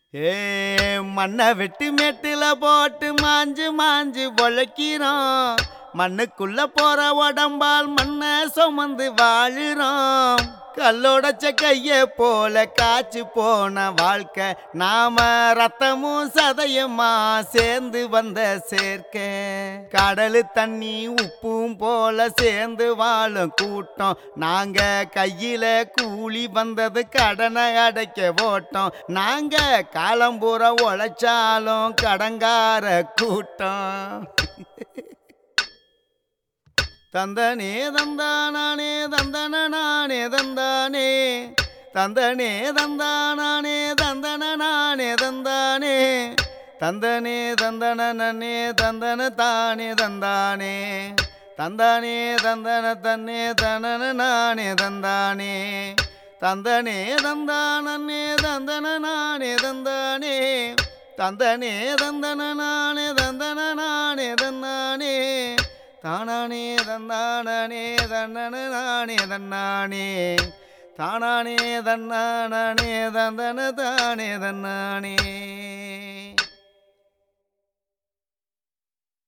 ஏ மண்ணை வெட்டி மேட்டுல போட்டு மாஞ்சு மாஞ்சு பொழைக்கிறோம் மண்ணுக்குள்ள போற உடம்பால் மண்ணை சுமந்து வாழுறோம் கல்லோடச்ச கைய போல காய்ச்சி போன வாழ்க்கை நாம ரத்தமும் சதையுமா சேர்ந்து வந்த சேர்க்க கடலு தண்ணி உப்பும் போல சேர்ந்து வாழும் கூட்டம் நாங்க கையில கூலி வந்தது கடனை அடைக்க ஓட்டோம் நாங்க காலம்பூரா உழைச்சாலும் கடங்கார கூட்டம் தந்தனே தந்தானே தந்தனே தந்தானே தந்தனே தந்தானே தந்தனே தந்தானே தந்தனே தந்தனே தந்தன தானே தந்தானே தந்தானே தந்தன தன்னே தனன நானே தந்தானே தந்தனே தந்தானே தந்தன நானே தந்தானே தந்தனே தந்தன நானே தந்தன நானே தந்தானே தானானே தந்தானே தன்னன நானே தன்னானே தானானே தன்னானே தந்தன தானே தன்னானே